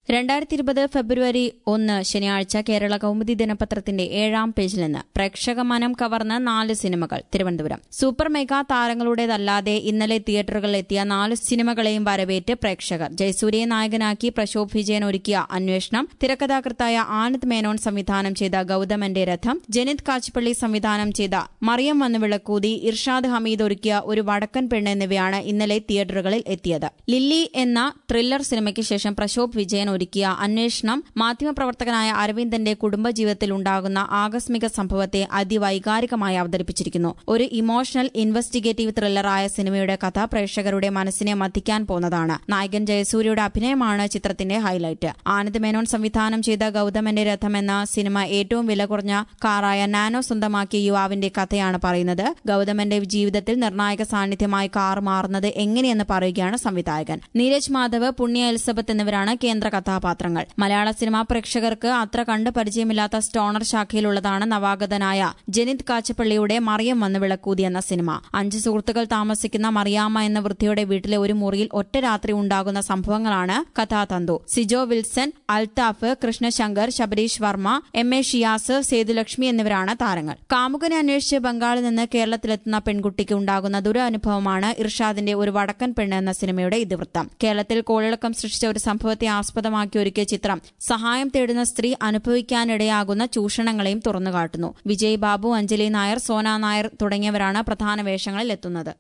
രണ്ടായിരത്തി ഇരുപത് ഫെബ്രുവരി ഒന്ന് ശനിയാഴ്ച കേരള കൗമുദി ദിനപത്രത്തിന്റെ ഏഴാം പേജിൽ നിന്ന് പ്രേക്ഷക മനം കവർന്ന നാല് സിനിമകൾ തിരുവനന്തപുരം സൂപ്പർ മെഗാ താരങ്ങളുടേതല്ലാതെ ഇന്നലെ തിയേറ്ററുകളിൽ എത്തിയ നാല് സിനിമകളെയും വരവേറ്റ് പ്രേക്ഷകർ ജയസൂര്യയെ നായകനാക്കി പ്രശോഭ് വിജയൻ ഒരുക്കിയ അന്വേഷണം തിരക്കഥാകൃത്തായ ആനന്ദ് മേനോൻ സംവിധാനം ചെയ്ത ഗൌതമന്റെ രഥം ജനിത് കാച്ചിപ്പള്ളി സംവിധാനം ചെയ്ത മറിയം വന്നു വിളക്കൂതി ഇർഷാദ് ഹമീദ് ഒരുക്കിയ ഒരു വടക്കൻ പെണ്ണ് എന്നിവയാണ് ഇന്നലെ തിയേറ്ററുകളിൽ എത്തിയത് ലില്ലി എന്ന ത്രില്ലർ സിനിമയ്ക്ക് ശേഷം പ്രശോഭ് വിജയൻ ഒരുക്കിയ അന്വേഷണം മാധ്യമപ്രവർത്തകനായ അരവിന്ദന്റെ കുടുംബജീവിതത്തിൽ ഉണ്ടാകുന്ന ആകസ്മിക സംഭവത്തെ അതിവൈകാരികമായി അവതരിപ്പിച്ചിരിക്കുന്നു ഒരു ഇമോഷണൽ ഇൻവെസ്റ്റിഗേറ്റീവ് ത്രില്ലറായ സിനിമയുടെ കഥ പ്രേക്ഷകരുടെ മനസ്സിനെ മത്തിക്കാൻ പോന്നതാണ് നായകൻ ജയസൂര്യയുടെ അഭിനയമാണ് ചിത്രത്തിന്റെ ഹൈലൈറ്റ് ആനന്ദ് മേനോൻ സംവിധാനം ചെയ്ത ഗൌതമന്റെ രഥം എന്ന സിനിമ ഏറ്റവും വില കുറഞ്ഞ കാറായ നാനോ സ്വന്തമാക്കിയ യുവാവിന്റെ കഥയാണ് പറയുന്നത് ഗൌതമന്റെ ജീവിതത്തിൽ നിർണായക സാന്നിധ്യമായി കാർ മാറുന്നത് എങ്ങനെയെന്ന് പറയുകയാണ് സംവിധായകൻ നീരജ് മാധവ് പുണ്യ എലിസബത്ത് എന്നിവരാണ് കേന്ദ്ര കഥാപാത്രങ്ങൾ മലയാള സിനിമാ പ്രേക്ഷകർക്ക് അത്ര കണ്ട് പരിചയമില്ലാത്ത സ്റ്റോണർ ശാഖയിലുള്ളതാണ് നവാഗതനായ ജനിത് കാച്ചപ്പള്ളിയുടെ മറിയം വന്ന് വിളക്കൂതി എന്ന സിനിമ അഞ്ച് സുഹൃത്തുക്കൾ താമസിക്കുന്ന മറിയാമ്മ എന്ന വൃത്തിയുടെ വീട്ടിലെ ഒരു മുറിയിൽ ഒറ്റ രാത്രി ഉണ്ടാകുന്ന സംഭവങ്ങളാണ് കഥാതന്തു സിജോ വിൽസൺ അൽതാഫ് കൃഷ്ണശങ്കർ ശബരീഷ് വർമ്മ എം എ ഷിയാസ് സേതുലക്ഷ്മി എന്നിവരാണ് താരങ്ങൾ കാമുകനെ അന്വേഷിച്ച് ബംഗാളിൽ നിന്ന് കേരളത്തിലെത്തുന്ന പെൺകുട്ടിക്ക് ഉണ്ടാകുന്ന ദുരനുഭവമാണ് ഇർഷാദിന്റെ ഒരു വടക്കൻ പെണ്ണ് എന്ന സിനിമയുടെ ഇതിവൃത്തം കേരളത്തിൽ കോളിളക്കം സൃഷ്ടിച്ച ഒരു സംഭവത്തെ ആസ്പദമാക്കി ഒരുക്കിയ ചിത്രം സഹായം തേടുന്ന സ്ത്രീ അനുഭവിക്കാനിടയാകുന്ന ചൂഷണങ്ങളെയും തുറന്നുകാട്ടുന്നു വിജയ് ബാബു അഞ്ജലി നായർ സോന നായർ തുടങ്ങിയവരാണ് പ്രധാന വേഷങ്ങളിൽ എത്തുന്നത്